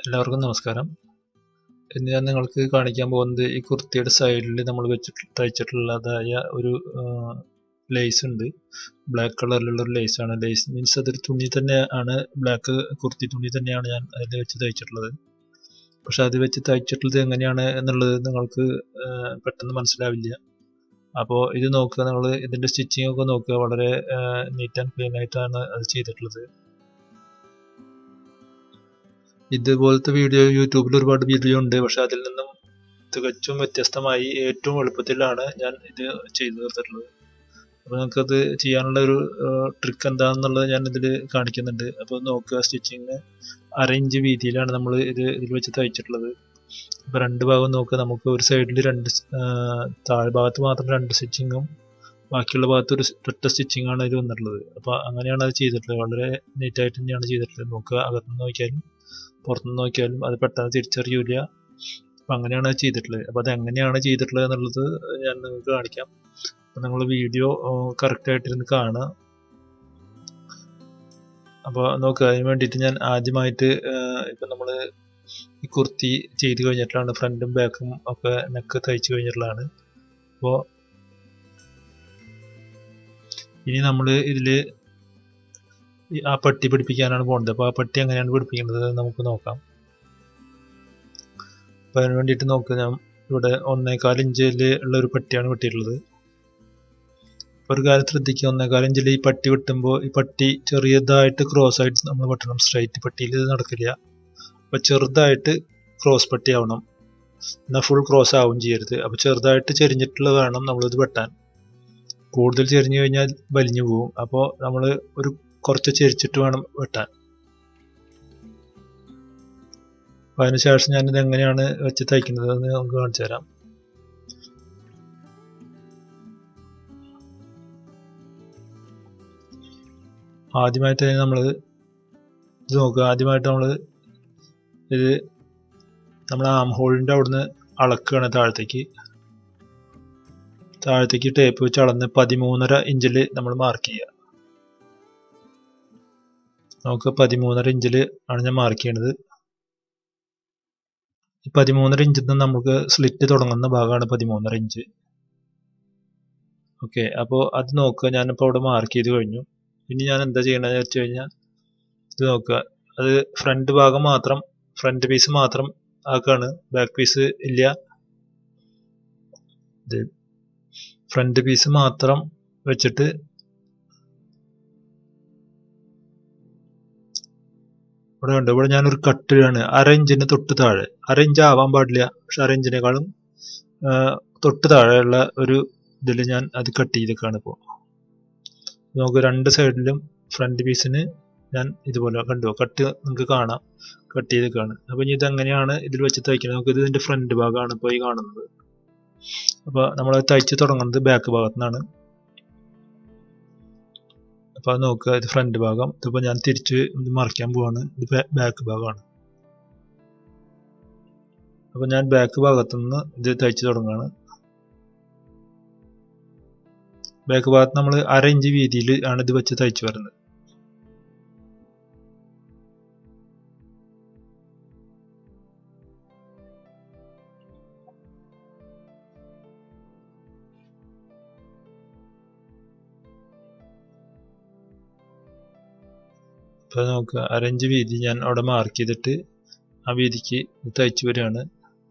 എല്ലാവർക്കും നമസ്കാരം ഇന്ന് ഞാൻ നിങ്ങൾക്ക് കാണിക്കാൻ പോകുന്നത് ഈ കുർത്തിയുടെ സൈഡിൽ നമ്മൾ വെച്ചിട്ട് തയ്ച്ചിട്ടുള്ളതായ ഒരു ലേസ് ഉണ്ട് ബ്ലാക്ക് കളറിലുള്ള ഒരു ലേസ് ആണ് ലേസ് മീൻസ് അതൊരു തുണി തന്നെ ആണ് ബ്ലാക്ക് കുർത്തി തുണി തന്നെയാണ് ഞാൻ അതിൽ വെച്ച് തയ്ച്ചിട്ടുള്ളത് പക്ഷെ അത് വെച്ച് തയ്ച്ചിട്ടുള്ളത് എങ്ങനെയാണ് എന്നുള്ളത് നിങ്ങൾക്ക് പെട്ടെന്ന് മനസ്സിലാവില്ല അപ്പോൾ ഇത് നോക്കുക നിങ്ങൾ ഇതിൻ്റെ സ്റ്റിച്ചിങ് ഒക്കെ നോക്കുക വളരെ നീറ്റ് ആൻഡ് ക്ലീൻ ആയിട്ടാണ് അത് ചെയ്തിട്ടുള്ളത് ഇതുപോലത്തെ വീഡിയോ യൂട്യൂബിൽ ഒരുപാട് വീഡിയോ ഉണ്ട് പക്ഷെ അതിൽ നിന്നും തികച്ചും വ്യത്യസ്തമായി ഏറ്റവും എളുപ്പത്തിലാണ് ഞാൻ ഇത് ചെയ്തു തീർത്തിട്ടുള്ളത് അപ്പോൾ നമുക്കത് ചെയ്യാനുള്ള ഒരു ട്രിക്ക് എന്താണെന്നുള്ളത് ഞാൻ ഇതിൽ കാണിക്കുന്നുണ്ട് അപ്പോൾ നോക്കുക സ്റ്റിച്ചിങ് അരയിഞ്ച് വീതിയിലാണ് നമ്മൾ ഇത് ഇതിൽ വെച്ച് തയ്ച്ചിട്ടുള്ളത് അപ്പോൾ രണ്ട് ഭാഗം നോക്കുക നമുക്ക് ഒരു സൈഡിൽ രണ്ട് താഴ്ഭാഗത്ത് മാത്രം രണ്ട് സ്റ്റിച്ചിങ്ങും ബാക്കിയുള്ള ഭാഗത്ത് ഒരു ഒറ്റ സ്റ്റിച്ചിങ് ആണ് ഇത് വന്നിട്ടുള്ളത് അപ്പോൾ അങ്ങനെയാണ് അത് ചെയ്തിട്ടുള്ളത് വളരെ നീറ്റായിട്ട് തന്നെയാണ് ചെയ്തിട്ടുള്ളത് നോക്കുക അകത്തുനിന്ന് നോക്കിയാലും പുറത്തുനിന്ന് നോക്കിയാലും അത് പെട്ടെന്ന് തിരിച്ചറിയില്ല അപ്പം അങ്ങനെയാണ് അത് ചെയ്തിട്ടുള്ളത് അപ്പോൾ അത് എങ്ങനെയാണ് ചെയ്തിട്ടുള്ളത് എന്നുള്ളത് ഞാൻ നിങ്ങൾക്ക് കാണിക്കാം അപ്പം നിങ്ങൾ വീഡിയോ കറക്റ്റായിട്ടിരുന്ന് കാണുക അപ്പോൾ നോക്കുക അതിന് വേണ്ടിയിട്ട് ഞാൻ ആദ്യമായിട്ട് ഇപ്പം നമ്മൾ ഈ കുർത്തി ചെയ്ത് കഴിഞ്ഞിട്ടുള്ളതാണ് ഫ്രണ്ടും ബാക്കും ഒക്കെ നെക്ക് തയ്ച്ചു കഴിഞ്ഞിട്ടുള്ളതാണ് അപ്പോൾ ഇനി നമ്മൾ ഇതിൽ ആ പട്ടി പിടിപ്പിക്കാനാണ് പോകുന്നത് അപ്പോൾ ആ പട്ടി എങ്ങനെയാണ് പിടിപ്പിക്കുന്നത് നമുക്ക് നോക്കാം അപ്പോൾ അതിന് വേണ്ടിയിട്ട് നോക്കുക ഞാൻ ഇവിടെ ഒന്നേകാൽ ഇഞ്ചിൽ ഉള്ള ഒരു പട്ടിയാണ് വെട്ടിയിട്ടുള്ളത് അപ്പോൾ ഒരു കാര്യം ശ്രദ്ധിക്കുക ഒന്നേകാൽ ഇഞ്ചിൽ ഈ പട്ടി വെട്ടുമ്പോൾ ഈ പട്ടി ചെറിയതായിട്ട് ക്രോസ് ആയിട്ട് നമ്മൾ വെട്ടണം സ്ട്രൈറ്റ് പട്ടിയിൽ ഇത് നടക്കില്ല അപ്പോൾ ചെറുതായിട്ട് ക്രോസ് പട്ടി ആവണം എന്നാൽ ഫുൾ ക്രോസ് ആവും ചെയ്യരുത് അപ്പോൾ ചെറുതായിട്ട് ചെരിഞ്ഞിട്ടുള്ള വേണം നമ്മളിത് വെട്ടാൻ കൂടുതൽ ചെരിഞ്ഞു കഴിഞ്ഞാൽ വലിഞ്ഞു പോകും അപ്പോൾ നമ്മൾ ഒരു കുറച്ച് ചെരിച്ചിട്ട് വേണം വെട്ടാൻ അപ്പോൾ അതിനുശേഷം ഞാനിത് എങ്ങനെയാണ് വെച്ച് തയ്ക്കുന്നത് എന്ന് നമുക്ക് കാണിച്ചു തരാം ആദ്യമായിട്ട് നമ്മൾ ഇത് നോക്കുക ആദ്യമായിട്ട് നമ്മൾ ഇത് നമ്മൾ ആം ഹോളിൻ്റെ അവിടുന്ന് അളക്കുകയാണ് താഴത്തേക്ക് താഴത്തേക്ക് ടേപ്പ് വെച്ച് അളന്ന് പതിമൂന്നര ഇഞ്ചിൽ നമ്മൾ മാർക്ക് ചെയ്യുക നമുക്ക് പതിമൂന്നര ഇഞ്ചിൽ ആണ് ഞാൻ മാർക്ക് ചെയ്യണത് ഈ പതിമൂന്നര ഇഞ്ചിൽ നിന്ന് നമുക്ക് സ്ലിറ്റ് തുടങ്ങുന്ന ഭാഗമാണ് പതിമൂന്നര ഇഞ്ച് ഓക്കെ അപ്പോൾ അത് നോക്കുക ഞാനിപ്പോൾ അവിടെ മാർക്ക് ചെയ്ത് കഴിഞ്ഞു ഇനി ഞാൻ എന്താ ചെയ്യണമെന്ന് വെച്ച് കഴിഞ്ഞാൽ ഇത് നോക്കുക അത് ഫ്രണ്ട് ഭാഗം മാത്രം ഫ്രണ്ട് പീസ് മാത്രം ആക്കാണ് ബാക്ക് പീസ് ഇല്ല ഇത് ഫ്രണ്ട് പീസ് മാത്രം വെച്ചിട്ട് ഇവിടെ ഉണ്ട് ഇവിടെ ഞാനൊരു കട്ടിലാണ് അര ഇഞ്ചിന് തൊട്ട് താഴെ അര ഇഞ്ച് ആവാൻ പാടില്ല പക്ഷെ അര ഇഞ്ചിനേക്കാളും തൊട്ട് താഴെയുള്ള ഒരു ഇതിൽ ഞാൻ അത് കട്ട് ചെയ്തേക്കാണ് ഇപ്പോൾ നമുക്ക് രണ്ട് സൈഡിലും ഫ്രണ്ട് പീസിന് ഞാൻ ഇതുപോലെ കണ്ടു കട്ട് നിങ്ങൾക്ക് കാണാം കട്ട് ചെയ്തേക്കാണ് അപ്പോൾ ഇനി ഇതെങ്ങനെയാണ് ഇതിൽ വെച്ച് തയ്ക്കുന്നത് നമുക്ക് ഇതിൻ്റെ ഫ്രണ്ട് ഭാഗമാണ് ഇപ്പോൾ ഈ കാണുന്നത് അപ്പോൾ നമ്മൾ തയ്ച്ച് തുടങ്ങുന്നത് ബാക്ക് ഭാഗത്തു നിന്നാണ് അപ്പോൾ അത് നോക്കുക ഇത് ഫ്രണ്ട് ഭാഗം ഇതിപ്പോൾ ഞാൻ തിരിച്ച് ഇത് മറിക്കാൻ പോവാണ് ഇത് ബാക്ക് ഭാഗമാണ് അപ്പോൾ ഞാൻ ബാക്ക് ഭാഗത്തു നിന്ന് ഇത് തയ്ച്ച് തുടങ്ങുകയാണ് ബാക്ക് ഭാഗത്ത് നമ്മൾ അര ഇഞ്ച് വീതിയിൽ ആണ് ഇത് വെച്ച് തയ്ച്ചു വരുന്നത് ഇപ്പോൾ നമുക്ക് അരഞ്ച് വീതി ഞാൻ അവിടെ മാർക്ക് ചെയ്തിട്ട് ആ വീതിക്ക് തയ്ച്ചു വരികയാണ്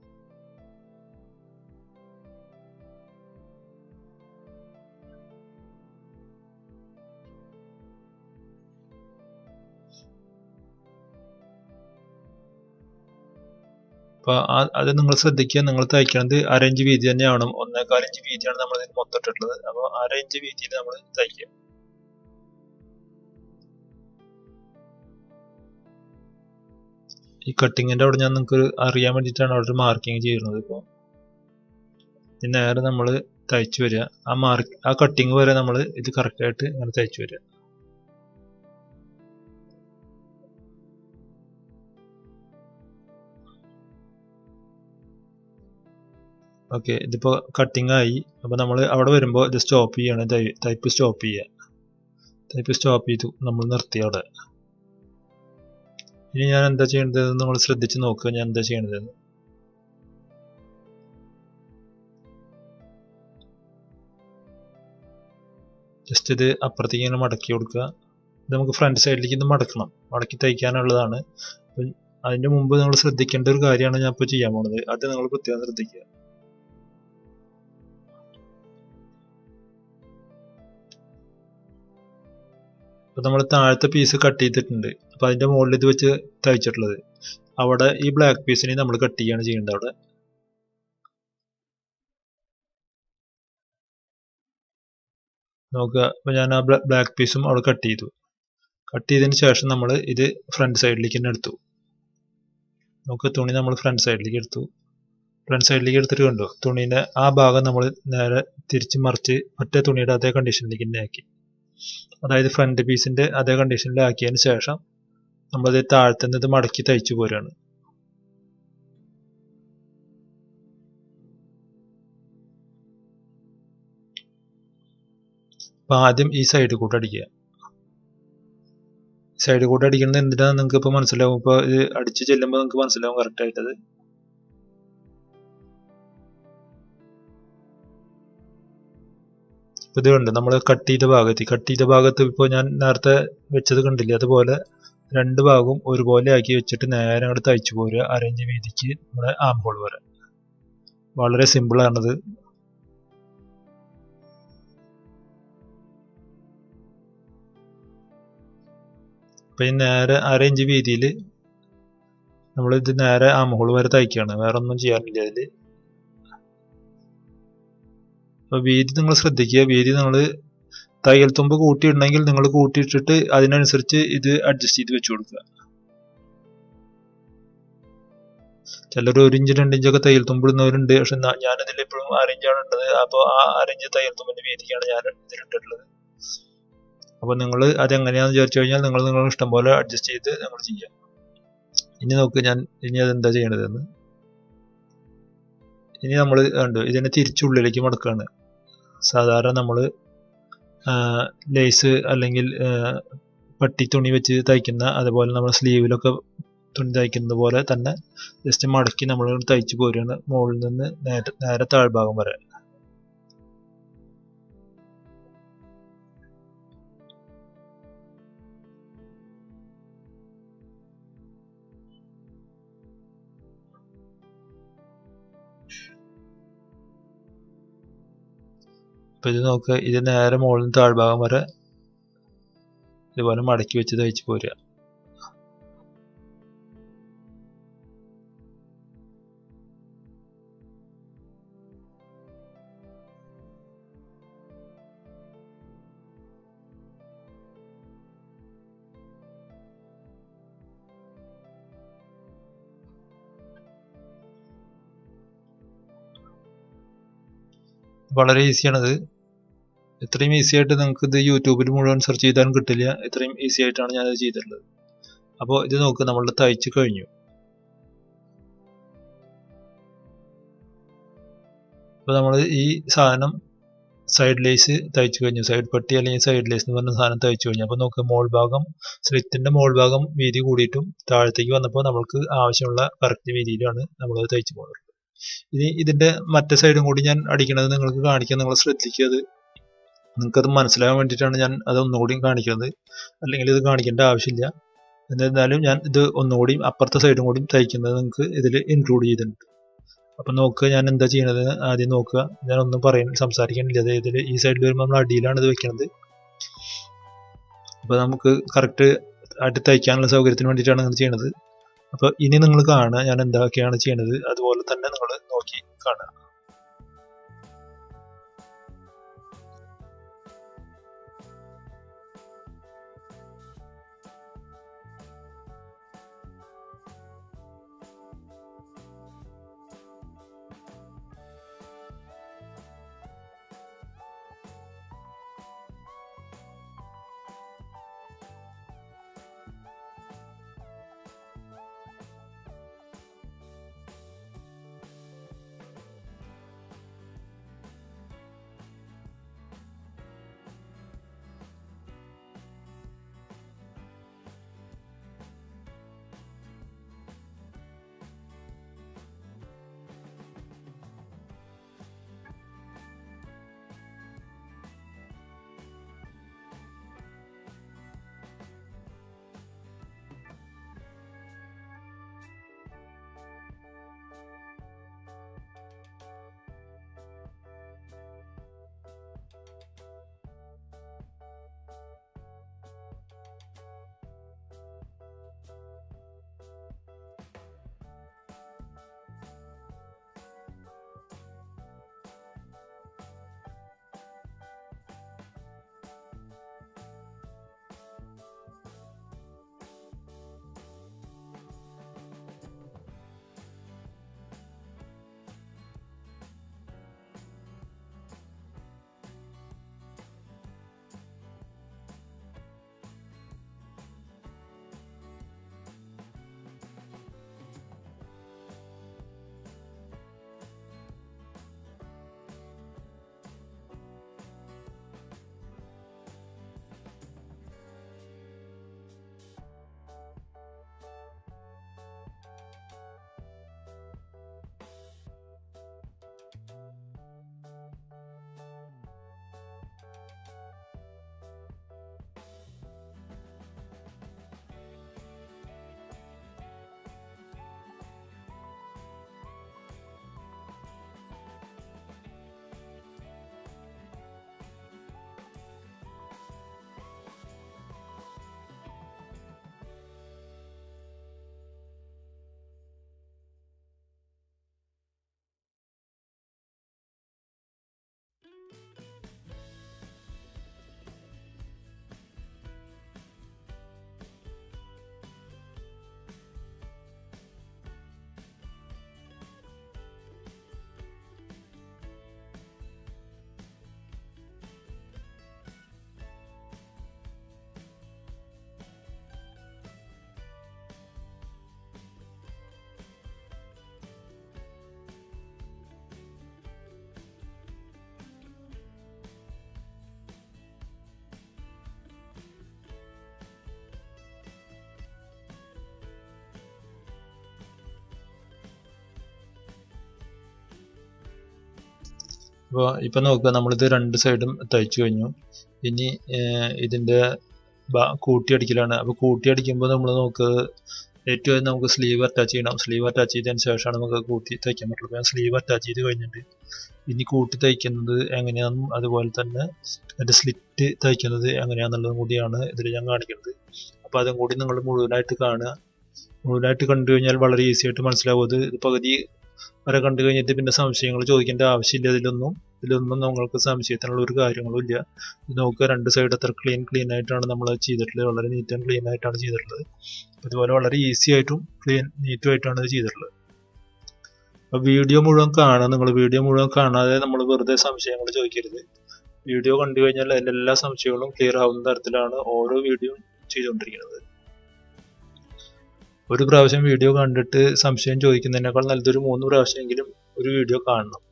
അപ്പോൾ അത് നിങ്ങൾ ശ്രദ്ധിക്കുക നിങ്ങൾ തയ്ക്കണത് അരഞ്ച് വീതി തന്നെ ആവണം ഒന്നേകാൽ ഇഞ്ച് വീതിയാണ് നമ്മൾ ഇതിന് മൊത്തം ഇട്ടിട്ടുള്ളത് അപ്പോൾ അരഞ്ച് വീതിയിൽ നമ്മൾ തയ്ക്കുക ഈ കട്ടിങ്ങിൻ്റെ അവിടെ ഞാൻ നിങ്ങൾക്ക് അറിയാൻ വേണ്ടിയിട്ടാണ് അവിടെ ഒരു മാർക്കിങ് ചെയ്യുന്നത് ഇപ്പോൾ നേരെ നമ്മൾ തയ്ച്ചു വരിക ആ മാർക്ക് ആ കട്ടിങ് വരെ നമ്മൾ ഇത് കറക്റ്റായിട്ട് ഇങ്ങനെ തയ്ച്ചു വരിക ഓക്കെ ഇതിപ്പോൾ കട്ടിങ് ആയി അപ്പോൾ നമ്മൾ അവിടെ വരുമ്പോൾ ഇത് സ്റ്റോപ്പ് ചെയ്യാണ് ടൈപ്പ് സ്റ്റോപ്പ് ചെയ്യുക ടൈപ്പ് സ്റ്റോപ്പ് ചെയ്തു നമ്മൾ നിർത്തി അവിടെ ഇനി ഞാൻ എന്താ ചെയ്യേണ്ടത് നിങ്ങൾ ശ്രദ്ധിച്ച് നോക്കുക ഞാൻ എന്താ ചെയ്യേണ്ടതെന്ന് ജസ്റ്റ് ഇത് അപ്പുറത്തേക്ക് ഇങ്ങനെ മടക്കി കൊടുക്കുക ഇത് നമുക്ക് ഫ്രണ്ട് സൈഡിലേക്ക് ഇത് മടക്കണം മടക്കി തയ്ക്കാനുള്ളതാണ് അപ്പം അതിന്റെ മുമ്പ് നിങ്ങൾ ശ്രദ്ധിക്കേണ്ട ഒരു കാര്യമാണ് ഞാൻ ഇപ്പോൾ ചെയ്യാൻ പോണത് അത് നിങ്ങൾ പ്രത്യേകം ശ്രദ്ധിക്കുക അപ്പോൾ നമ്മൾ താഴത്തെ പീസ് കട്ട് ചെയ്തിട്ടുണ്ട് അപ്പോൾ അതിന്റെ മുകളിൽ ഇത് വെച്ച് തയ്ച്ചിട്ടുള്ളത് അവിടെ ഈ ബ്ലാക്ക് പീസിനെ നമ്മൾ കട്ട് ചെയ്യാണ് ചെയ്യേണ്ടത് അവിടെ നോക്കുക അപ്പോൾ ഞാൻ ആ ബ്ലാക്ക് പീസും അവിടെ കട്ട് ചെയ്തു കട്ട് ചെയ്തതിന് ശേഷം നമ്മൾ ഇത് ഫ്രണ്ട് സൈഡിലേക്ക് തന്നെ എടുത്തു നമുക്ക് തുണി നമ്മൾ ഫ്രണ്ട് സൈഡിലേക്ക് എടുത്തു ഫ്രണ്ട് സൈഡിലേക്ക് എടുത്തിട്ട് കണ്ടു തുണീൻ്റെ ആ ഭാഗം നമ്മൾ നേരെ തിരിച്ച് മറിച്ച് മറ്റേ തുണിയുടെ അതേ കണ്ടീഷനിലേക്ക് തന്നെ ആക്കി അതായത് ഫ്രണ്ട് പീസിന്റെ അതേ കണ്ടീഷനിലാക്കിയതിന് ശേഷം നമ്മളത് താഴത്തുനിന്ന് ഇത് മടക്കി തയ്ച്ചു പോരാണ് അപ്പൊ ആദ്യം ഈ സൈഡ് കൂടെ അടിക്കുക സൈഡ് കൂടെ അടിക്കുന്നത് എന്തിനാന്ന് നിങ്ങൾക്ക് ഇപ്പൊ മനസ്സിലാവും ഇപ്പൊ ഇത് അടിച്ചു ചെല്ലുമ്പോൾ നിങ്ങൾക്ക് മനസ്സിലാവും കറക്റ്റ് ആയിട്ടത് ഇപ്പൊ ഇത് കണ്ട് നമ്മൾ കട്ട് ചെയ്ത ഭാഗത്ത് കട്ട് ചെയ്ത ഭാഗത്ത് ഇപ്പോൾ ഞാൻ നേരത്തെ വെച്ചത് കണ്ടില്ലേ അതുപോലെ രണ്ട് ഭാഗവും ഒരുപോലെ ആക്കി വെച്ചിട്ട് നേരെ അങ്ങോട്ട് തയ്ച്ചു പോരുക അരയിഞ്ച് വീതിക്ക് നമ്മുടെ ആം ഹോൾ വരെ വളരെ സിമ്പിൾ ആണത് അപ്പൊ ഈ നേരെ അര ഇഞ്ച് വീതിയിൽ നമ്മൾ ഇത് നേരെ ആം ഹോൾ വരെ തയ്ക്കുകയാണ് വേറെ ഒന്നും ചെയ്യാനില്ല അതില് അപ്പൊ വീതി നിങ്ങൾ ശ്രദ്ധിക്കുക വീതി നിങ്ങൾ തയ്യൽ തുമ്പ് കൂട്ടിയിടണമെങ്കിൽ നിങ്ങൾ കൂട്ടിയിട്ടിട്ട് അതിനനുസരിച്ച് ഇത് അഡ്ജസ്റ്റ് ചെയ്ത് വെച്ചു കൊടുക്കുക ചിലർ ഒരു ഇഞ്ച് രണ്ട് ഇഞ്ചൊക്കെ തയ്യൽ തുമ്പ് ഇടുന്നവരുണ്ട് പക്ഷെ ഞാനിതിൽ ഇപ്പോഴും അരയിഞ്ചാണ് ഇട്ടത് അപ്പോൾ ആ അരയിഞ്ച് തയ്യൽ തുമ്പിന്റെ വീതിക്കാണ് ഞാൻ ഇതിലിട്ടിട്ടുള്ളത് അപ്പോൾ നിങ്ങൾ അതെങ്ങനെയാണെന്ന് വിചാരിച്ചു കഴിഞ്ഞാൽ നിങ്ങൾ നിങ്ങൾ ഇഷ്ടം പോലെ അഡ്ജസ്റ്റ് ചെയ്ത് നിങ്ങൾ ചെയ്യാം ഇനി നോക്ക് ഞാൻ ഇനി അതെന്താ ചെയ്യണതെന്ന് ഇനി നമ്മൾ കണ്ടു ഇതിനെ തിരിച്ചുള്ളിലേക്ക് മടക്കുകയാണ് സാധാരണ നമ്മൾ ലേസ് അല്ലെങ്കിൽ പട്ടി തുണി വെച്ച് തയ്ക്കുന്ന അതുപോലെ നമ്മൾ സ്ലീവിലൊക്കെ തുണി തയ്ക്കുന്നത് പോലെ തന്നെ ജസ്റ്റ് മടക്കി നമ്മൾ തയ്ച്ചു പോരുകയാണ് മുകളിൽ നിന്ന് നേരെ നേരെ താഴ്ഭാഗം വരെ അപ്പൊ ഇത് നോക്കുക ഇത് നേരെ മുകളിൽ നിന്ന് താഴ്ഭാഗം വരെ ഇതുപോലെ മടക്കി വെച്ച് തയ്ച്ച് പോരുക വളരെ ഈസിയാണത് ഇത്രയും ഈസി ആയിട്ട് നിങ്ങൾക്ക് ഇത് യൂട്യൂബിൽ മുഴുവൻ സെർച്ച് ചെയ്താലും കിട്ടില്ല ഇത്രയും ഈസി ആയിട്ടാണ് ഞാനത് ചെയ്തിട്ടുള്ളത് അപ്പോൾ ഇത് നോക്ക് നമ്മളുടെ തയ്ച്ച് കഴിഞ്ഞു അപ്പോൾ നമ്മൾ ഈ സാധനം സൈഡ് ലേസ് തയ്ച്ചു കഴിഞ്ഞു സൈഡ് പട്ടി അല്ലെങ്കിൽ സൈഡ് ലേസ് എന്ന് പറഞ്ഞ സാധനം തയ്ച്ചു കഴിഞ്ഞു അപ്പോൾ നോക്ക് മോൾ ഭാഗം സ്ലിറ്റിന്റെ മോൾ ഭാഗം വീതി കൂടിയിട്ടും താഴത്തേക്ക് വന്നപ്പോൾ നമ്മൾക്ക് ആവശ്യമുള്ള കറക്റ്റ് വീതിയിലാണ് നമ്മളത് തയ്ച്ചു പോകുന്നത് ഇനി ഇതിന്റെ മറ്റേ സൈഡും കൂടി ഞാൻ അടിക്കണത് നിങ്ങൾക്ക് കാണിക്കാൻ നിങ്ങൾ ശ്രദ്ധിക്കുക അത് നിങ്ങൾക്കത് മനസ്സിലാകാൻ വേണ്ടിയിട്ടാണ് ഞാൻ അത് ഒന്നുകൂടി കാണിക്കുന്നത് അല്ലെങ്കിൽ ഇത് കാണിക്കേണ്ട ആവശ്യമില്ല എന്നിരുന്നാലും ഞാൻ ഇത് ഒന്നുകൂടി അപ്പുറത്തെ സൈഡും കൂടി തയ്ക്കുന്നത് നിങ്ങൾക്ക് ഇതിൽ ഇൻക്ലൂഡ് ചെയ്തിട്ടുണ്ട് അപ്പം നോക്കുക ഞാൻ എന്താ ചെയ്യണത് ആദ്യം നോക്കുക ഞാൻ ഒന്നും പറയാൻ സംസാരിക്കാനില്ല ഇതിൽ ഈ സൈഡിൽ വരുമ്പോൾ നമ്മൾ അടിയിലാണ് ഇത് വെക്കുന്നത് അപ്പോൾ നമുക്ക് കറക്റ്റ് ആയിട്ട് തയ്ക്കാനുള്ള സൗകര്യത്തിന് വേണ്ടിയിട്ടാണ് ഇത് ചെയ്യണത് അപ്പോൾ ഇനി നിങ്ങൾ കാണുക ഞാൻ എന്തൊക്കെയാണ് ചെയ്യണത് അതുപോലെ തന്നെ നിങ്ങൾ നോക്കി കാണുക അപ്പോൾ ഇപ്പം നോക്കുക നമ്മളിത് രണ്ട് സൈഡും തയ്ച്ചു കഴിഞ്ഞു ഇനി ഇതിൻ്റെ കൂട്ടിയടിക്കലാണ് അപ്പോൾ കൂട്ടിയടിക്കുമ്പോൾ നമ്മൾ നോക്കുക ഏറ്റവും ആദ്യം നമുക്ക് സ്ലീവ് അറ്റാച്ച് ചെയ്യണം സ്ലീവ് അറ്റാച്ച് ചെയ്തതിന് ശേഷമാണ് നമുക്ക് കൂട്ടി തയ്ക്കാൻ പറ്റുള്ളൂ ഞാൻ സ്ലീവ് അറ്റാച്ച് ചെയ്ത് കഴിഞ്ഞിട്ട് ഇനി കൂട്ടി തയ്ക്കുന്നത് എങ്ങനെയാണെന്നും അതുപോലെ തന്നെ അതിൻ്റെ സ്ലിറ്റ് തയ്ക്കുന്നത് എങ്ങനെയാണെന്നുള്ളതും കൂടിയാണ് ഇതിൽ ഞാൻ കാണിക്കുന്നത് അപ്പോൾ അതും കൂടി നിങ്ങൾ മുഴുവനായിട്ട് കാണുക മുഴുവനായിട്ട് കണ്ടു കഴിഞ്ഞാൽ വളരെ ഈസി ആയിട്ട് മനസ്സിലാവും ഇത് പകുതി വരെ കണ്ടു കഴിഞ്ഞിട്ട് പിന്നെ സംശയങ്ങൾ ചോദിക്കേണ്ട ആവശ്യമില്ല ഇതിലൊന്നും ഇതിലൊന്നും നിങ്ങൾക്ക് സംശയത്തിനുള്ള ഒരു കാര്യങ്ങളും ഇല്ല ഇത് നോക്കുക രണ്ട് സൈഡ് അത്ര ക്ലീൻ ക്ലീൻ ആയിട്ടാണ് നമ്മൾ ചെയ്തിട്ടുള്ളത് വളരെ നീറ്റ് ആൻഡ് ക്ലീൻ ആയിട്ടാണ് ചെയ്തിട്ടുള്ളത് അതുപോലെ വളരെ ഈസി ആയിട്ടും ക്ലീൻ നീറ്റും ആയിട്ടാണ് ഇത് ചെയ്തിട്ടുള്ളത് അപ്പോൾ വീഡിയോ മുഴുവൻ കാണുക നിങ്ങൾ വീഡിയോ മുഴുവൻ കാണാതെ നമ്മൾ വെറുതെ സംശയങ്ങൾ ചോദിക്കരുത് വീഡിയോ കണ്ടു കഴിഞ്ഞാൽ അതിൻ്റെ എല്ലാ സംശയങ്ങളും ക്ലിയർ ആവുന്ന തരത്തിലാണ് ഓരോ വീഡിയോ ചെയ്തുകൊണ്ടിരിക്കുന്നത് ഒരു പ്രാവശ്യം വീഡിയോ കണ്ടിട്ട് സംശയം ചോദിക്കുന്നതിനേക്കാൾ നല്ലതൊരു മൂന്ന് പ്രാവശ്യമെങ്കിലും ഒരു വീഡിയോ കാണണം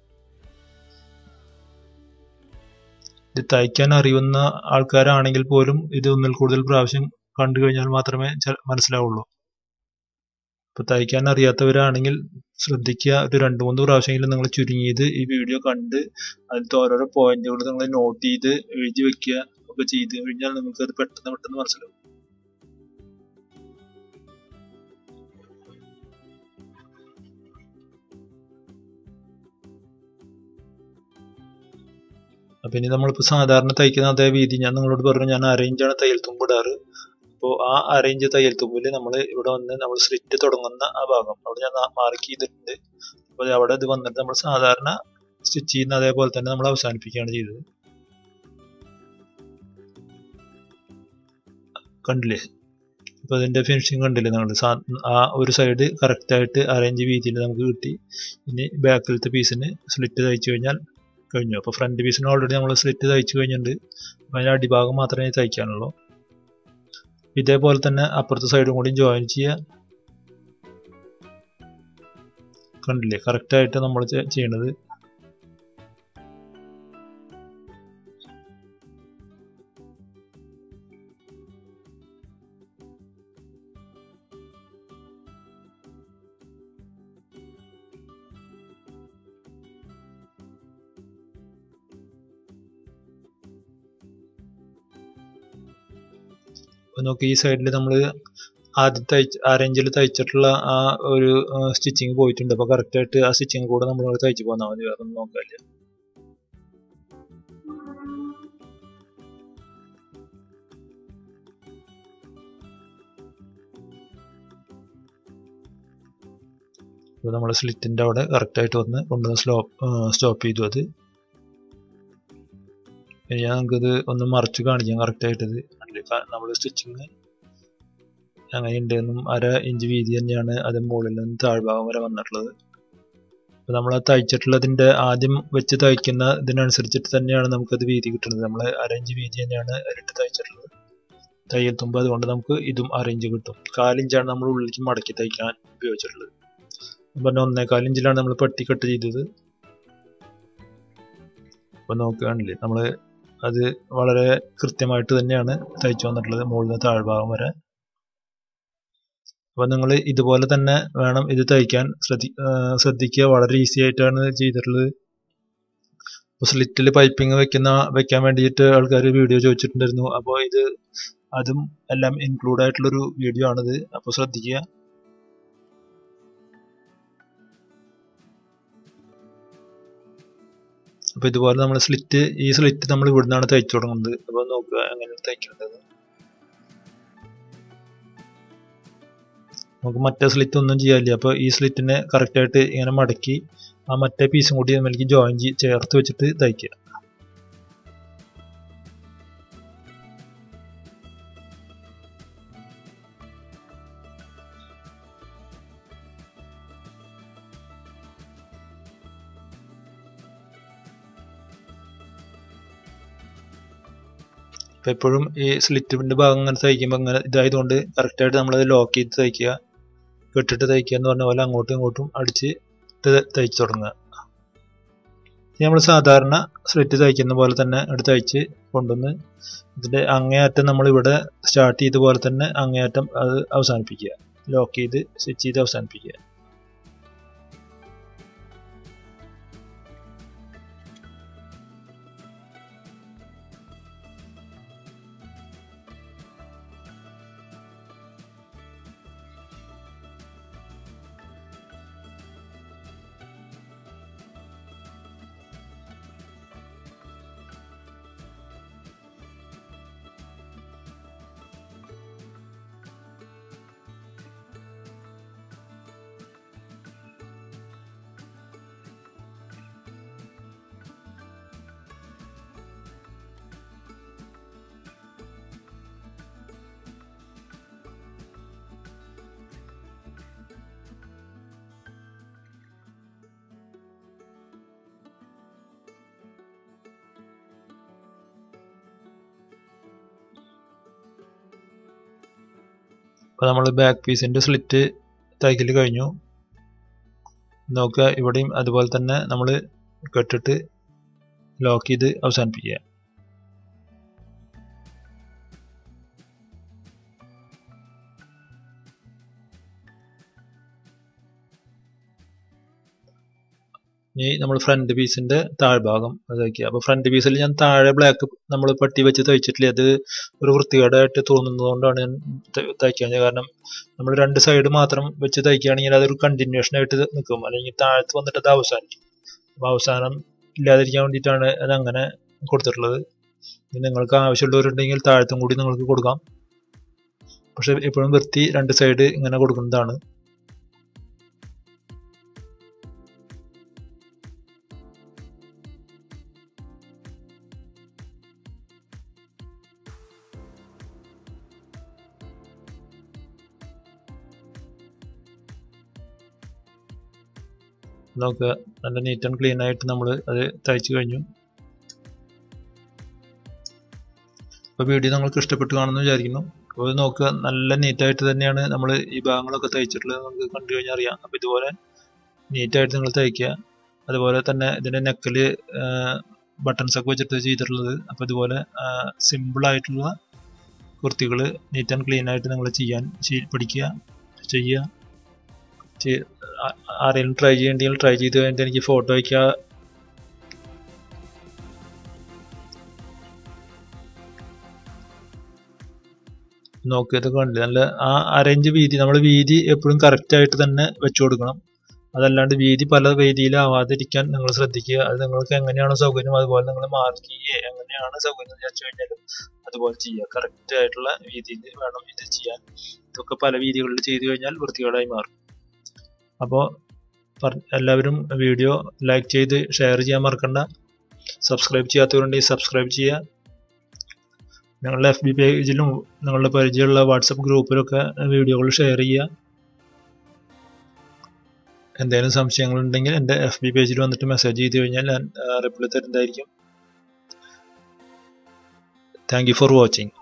ഇത് തയ്ക്കാൻ അറിയുന്ന ആൾക്കാരാണെങ്കിൽ പോലും ഇത് ഒന്നിൽ കൂടുതൽ പ്രാവശ്യം കണ്ടു കഴിഞ്ഞാൽ മാത്രമേ മനസ്സിലാവുള്ളൂ ഇപ്പൊ തയ്ക്കാൻ അറിയാത്തവരാണെങ്കിൽ ശ്രദ്ധിക്കുക ഒരു രണ്ട് മൂന്ന് പ്രാവശ്യമെങ്കിലും നിങ്ങൾ ചുരുങ്ങിയത് ഈ വീഡിയോ കണ്ട് അതിലത്തെ ഓരോരോ പോയിന്റുകൾ നിങ്ങൾ നോട്ട് ചെയ്ത് എഴുതി വെക്കുക ഒക്കെ ചെയ്ത് കഴിഞ്ഞാൽ നിങ്ങൾക്ക് അത് പെട്ടെന്ന് പെട്ടെന്ന് മനസ്സിലാവും അപ്പം ഇനി നമ്മളിപ്പോൾ സാധാരണ തയ്ക്കുന്ന അതേ വീതി ഞാൻ നിങ്ങളോട് പറഞ്ഞു ഞാൻ അറേഞ്ചാണ് തയ്യൽ തുമ്പിടാറ് അപ്പോൾ ആ അറേഞ്ച് തയ്യൽ തുമ്പിൽ നമ്മൾ ഇവിടെ വന്ന് നമ്മൾ സ്ലിറ്റ് തുടങ്ങുന്ന ആ ഭാഗം അവിടെ ഞാൻ മാർക്ക് ചെയ്തിട്ടുണ്ട് അപ്പോൾ അവിടെ ഇത് വന്നിട്ട് നമ്മൾ സാധാരണ സ്റ്റിച്ച് ചെയ്യുന്ന അതേപോലെ തന്നെ നമ്മൾ അവസാനിപ്പിക്കുകയാണ് ചെയ്തത് കണ്ടില്ലേ അപ്പോൾ അതിൻ്റെ ഫിനിഷിങ് കണ്ടില്ലേ നമ്മൾ ആ ഒരു സൈഡ് കറക്റ്റായിട്ട് അറേഞ്ച് വീതിയിൽ നമുക്ക് കിട്ടി ഇനി ബാക്കിലത്തെ പീസിന് സ്ലിറ്റ് തയ്ച്ചു കഴിഞ്ഞാൽ കഴിഞ്ഞു അപ്പോൾ ഫ്രണ്ട് പീസിന് ഓൾറെഡി നമ്മൾ സ്ലിറ്റ് തയ്ച്ചു കഴിഞ്ഞിട്ടുണ്ട് അതിൻ്റെ അടിഭാഗം മാത്രമേ തയ്ക്കാനുള്ളൂ ഇതേപോലെ തന്നെ അപ്പുറത്തെ സൈഡും കൂടി ജോയിൻ ചെയ്യുക കണ്ടില്ലേ കറക്റ്റായിട്ട് നമ്മൾ ചെയ്യണത് അപ്പോൾ നോക്കി ഈ സൈഡിൽ നമ്മൾ ആദ്യം തയ്ച്ച് അറേഞ്ചിൽ തയ്ച്ചിട്ടുള്ള ആ ഒരു സ്റ്റിച്ചിങ് പോയിട്ടുണ്ട് അപ്പോൾ കറക്റ്റായിട്ട് ആ സ്റ്റിച്ചിങ് കൂടെ നമ്മൾ തയ്ച്ച് പോന്നാൽ മതി വേറെ ഒന്നും നോക്കാനില്ല അപ്പോൾ നമ്മൾ സ്ലിറ്റിൻ്റെ അവിടെ കറക്റ്റായിട്ട് വന്ന് കൊണ്ടുവന്ന് സ്ലോ സ്റ്റോപ്പ് ചെയ്തു അത് ഇനി നമുക്കിത് ഒന്ന് മറിച്ച് കാണിക്കാം കറക്റ്റായിട്ടത് നമ്മൾ സ്റ്റിച്ചിങ് അങ്ങനെയുണ്ടെന്നും അര ഇഞ്ച് വീതി തന്നെയാണ് അത് മുകളിൽ നിന്ന് താഴ്ഭാഗം വരെ വന്നിട്ടുള്ളത് അപ്പോൾ നമ്മൾ തയ്ച്ചിട്ടുള്ളതിൻ്റെ ആദ്യം വെച്ച് തയ്ക്കുന്ന ഇതിനനുസരിച്ചിട്ട് തന്നെയാണ് നമുക്കത് വീതി കിട്ടുന്നത് നമ്മൾ അര ഇഞ്ച് വീതി തന്നെയാണ് അതിലിട്ട് തയ്ച്ചിട്ടുള്ളത് തയ്യൽ തുമ്പ് അതുകൊണ്ട് നമുക്ക് ഇതും അറേഞ്ച് കിട്ടും കാലിഞ്ചാണ് നമ്മൾ ഉള്ളിലേക്ക് മടക്കി തയ്ക്കാൻ ഉപയോഗിച്ചിട്ടുള്ളത് പറഞ്ഞ ഒന്നേകാൽ ഇഞ്ചിലാണ് നമ്മൾ പെട്ടിക്കെട്ട് ചെയ്തത് അപ്പോൾ നോക്കുകയാണല്ലേ നമ്മൾ അത് വളരെ കൃത്യമായിട്ട് തന്നെയാണ് തയ്ച്ചു വന്നിട്ടുള്ളത് മുകളിൽ നിന്ന് താഴ്ഭാഗം വരെ അപ്പോൾ നിങ്ങൾ ഇതുപോലെ തന്നെ വേണം ഇത് തയ്ക്കാൻ ശ്രദ്ധി ശ്രദ്ധിക്കുക വളരെ ഈസി ആയിട്ടാണ് ചെയ്തിട്ടുള്ളത് അപ്പോൾ സ്ലിറ്റിൽ പൈപ്പിംഗ് വെക്കുന്ന വെക്കാൻ വേണ്ടിയിട്ട് ആൾക്കാർ വീഡിയോ ചോദിച്ചിട്ടുണ്ടായിരുന്നു അപ്പോൾ ഇത് അതും എല്ലാം ഇൻക്ലൂഡ് ആയിട്ടുള്ളൊരു വീഡിയോ ആണിത് അപ്പോൾ ശ്രദ്ധിക്കുക അപ്പോൾ ഇതുപോലെ നമ്മൾ സ്ലിറ്റ് ഈ സ്ലിറ്റ് നമ്മൾ ഇവിടുന്നാണ് തയ്ച്ചു തുടങ്ങുന്നത് അപ്പോൾ നോക്കുക എങ്ങനെയാണ് തയ്ക്കേണ്ടത് നമുക്ക് മറ്റേ സ്ലിറ്റ് ഒന്നും ചെയ്യാനില്ല അപ്പോൾ ഈ സ്ലിറ്റിനെ കറക്റ്റായിട്ട് ഇങ്ങനെ മടക്കി ആ മറ്റേ പീസും കൂടി നമ്മൾക്ക് ജോയിൻ ചേർത്ത് വെച്ചിട്ട് തയ്ക്കുക അപ്പോൾ എപ്പോഴും ഈ സ്ലിറ്റിൻ്റെ ഭാഗം ഇങ്ങനെ തയ്ക്കുമ്പോൾ ഇങ്ങനെ ഇതായതുകൊണ്ട് കറക്റ്റായിട്ട് നമ്മളത് ലോക്ക് ചെയ്ത് തയ്ക്കുക കെട്ടിട്ട് തയ്ക്കുക എന്ന് പറഞ്ഞ പോലെ അങ്ങോട്ടും ഇങ്ങോട്ടും അടിച്ച് തയ്ച്ച് തുടങ്ങുക നമ്മൾ സാധാരണ സ്ലിറ്റ് തയ്ക്കുന്ന പോലെ തന്നെ എടുത്ത് തയ്ച്ച് കൊണ്ടുവന്ന് ഇതിൻ്റെ അങ്ങേയറ്റം നമ്മൾ ഇവിടെ സ്റ്റാർട്ട് ചെയ്ത പോലെ തന്നെ അങ്ങേയറ്റം അത് അവസാനിപ്പിക്കുക ലോക്ക് ചെയ്ത് സ്റ്റിച്ച് ചെയ്ത് അവസാനിപ്പിക്കുക അപ്പോൾ നമ്മൾ ബാക്ക് പീസിൻ്റെ സ്ലിറ്റ് തയ്ക്കൽ കഴിഞ്ഞു നോക്കുക ഇവിടെയും അതുപോലെ തന്നെ നമ്മൾ കെട്ടിട്ട് ലോക്ക് ചെയ്ത് അവസാനിപ്പിക്കുക ഇനി നമ്മൾ ഫ്രണ്ട് പീസിന്റെ താഴ്ഭാഗം തയ്ക്കുക അപ്പോൾ ഫ്രണ്ട് പീസിൽ ഞാൻ താഴെ ബ്ലാക്ക് നമ്മൾ പട്ടി വെച്ച് തയ്ച്ചിട്ടില്ല അത് ഒരു വൃത്തികേടായിട്ട് തോന്നുന്നതുകൊണ്ടാണ് ഞാൻ തയ്ക്കാൻ കാരണം നമ്മൾ രണ്ട് സൈഡ് മാത്രം വെച്ച് തയ്ക്കുകയാണെങ്കിൽ അതൊരു കണ്ടിന്യൂഷൻ ആയിട്ട് നിൽക്കും അല്ലെങ്കിൽ താഴത്ത് വന്നിട്ട് അത് അവസാനിക്കും അപ്പോൾ അവസാനം ഇല്ലാതിരിക്കാൻ വേണ്ടിയിട്ടാണ് അത് അങ്ങനെ കൊടുത്തിട്ടുള്ളത് ഇനി നിങ്ങൾക്ക് ആവശ്യമുള്ളവരുണ്ടെങ്കിൽ താഴത്തും കൂടി നിങ്ങൾക്ക് കൊടുക്കാം പക്ഷെ എപ്പോഴും വൃത്തി രണ്ട് സൈഡ് ഇങ്ങനെ കൊടുക്കുന്നതാണ് നോക്കുക നല്ല നീറ്റ് ആൻഡ് ക്ലീൻ ആയിട്ട് നമ്മൾ അത് തയ്ച്ചു കഴിഞ്ഞു അപ്പോൾ വീഡിയോ നിങ്ങൾക്ക് ഇഷ്ടപ്പെട്ടു കാണുമെന്ന് വിചാരിക്കുന്നു അപ്പോൾ നോക്കുക നല്ല നീറ്റായിട്ട് തന്നെയാണ് നമ്മൾ ഈ ഭാഗങ്ങളൊക്കെ തയ്ച്ചിട്ടുള്ളത് നമുക്ക് കണ്ടു കഴിഞ്ഞാൽ അറിയാം അപ്പോൾ ഇതുപോലെ നീറ്റായിട്ട് നിങ്ങൾ തയ്ക്കുക അതുപോലെ തന്നെ ഇതിൻ്റെ നെക്കിൽ ബട്ടൺസ് ഒക്കെ വെച്ചിട്ട് ചെയ്തിട്ടുള്ളത് അപ്പോൾ ഇതുപോലെ സിമ്പിൾ ആയിട്ടുള്ള കുർത്തികൾ നീറ്റ് ആൻഡ് ക്ലീൻ ആയിട്ട് നിങ്ങൾ ചെയ്യാൻ പഠിക്കുക ചെയ്യുക ആരെങ്കിലും ട്രൈ ചെയ്യേണ്ടെങ്കിൽ ട്രൈ ചെയ്ത് കഴിഞ്ഞിട്ട് എനിക്ക് ഫോട്ടോ അയക്കുക നോക്കിയത് കണ്ടില്ല നല്ല ആ അരഞ്ച് വീതി നമ്മൾ വീതി എപ്പോഴും കറക്റ്റ് ആയിട്ട് തന്നെ വെച്ചു കൊടുക്കണം അതല്ലാണ്ട് വീതി പല വേദിയിലാവാതിരിക്കാൻ നിങ്ങൾ ശ്രദ്ധിക്കുക അത് നിങ്ങൾക്ക് എങ്ങനെയാണോ സൗകര്യം അതുപോലെ നിങ്ങൾ മാർക്ക് ചെയ്യുക എങ്ങനെയാണ് സൗകര്യം വിചാരിച്ചു കഴിഞ്ഞാലും അതുപോലെ ചെയ്യുക കറക്റ്റ് ആയിട്ടുള്ള രീതിയിൽ വേണം ഇത് ചെയ്യാൻ ഇതൊക്കെ പല രീതികളിൽ ചെയ്തു കഴിഞ്ഞാൽ വൃത്തികേടായി മാറും അപ്പോൾ എല്ലാവരും വീഡിയോ ലൈക്ക് ചെയ്ത് ഷെയർ ചെയ്യാൻ മറക്കണ്ട സബ്സ്ക്രൈബ് ചെയ്യാത്തവരുണ്ടെങ്കിൽ സബ്സ്ക്രൈബ് ചെയ്യുക നിങ്ങളുടെ എഫ് ബി പേജിലും നിങ്ങളുടെ പരിചയമുള്ള വാട്സപ്പ് ഗ്രൂപ്പിലൊക്കെ വീഡിയോകൾ ഷെയർ ചെയ്യുക എന്തെങ്കിലും സംശയങ്ങളുണ്ടെങ്കിൽ എൻ്റെ എഫ് ബി പേജിൽ വന്നിട്ട് മെസ്സേജ് ചെയ്ത് കഴിഞ്ഞാൽ ഞാൻ റിപ്ലൈ തരുന്നതായിരിക്കും താങ്ക് യു ഫോർ വാച്ചിങ്